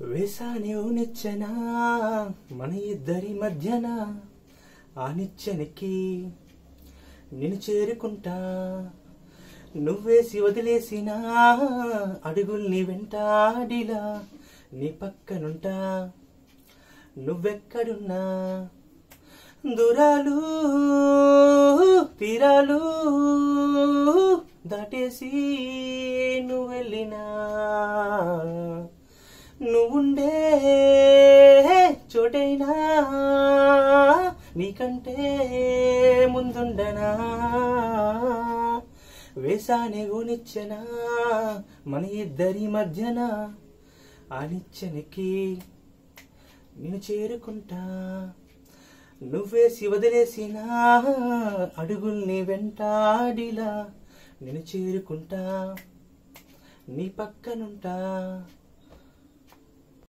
వేసాని ఓ నిచ్చెన మన ఇద్దరి మధ్యన ఆ నిచ్చెనకి నేను చేరుకుంటా నువ్వేసి వదిలేసిన అడుగుల్ని వెంటాడిలా నీ పక్కనుంటా నువ్వెక్కడున్నా దూరాలు తీరాలు దాటేసి నువ్వు వెళ్ళినా నువ్వుండే చోటైనా నీకంటే ముందుండనా వేసానే ఓనిచ్చనా మన ఇద్దరి మధ్యన ఆ నిచ్చెనకి నేను చేరుకుంటా నువ్వేసి వదిలేసిన అడుగుల్ని వెంటాడిలా నేను చేరుకుంటా నీ పక్కనుంటా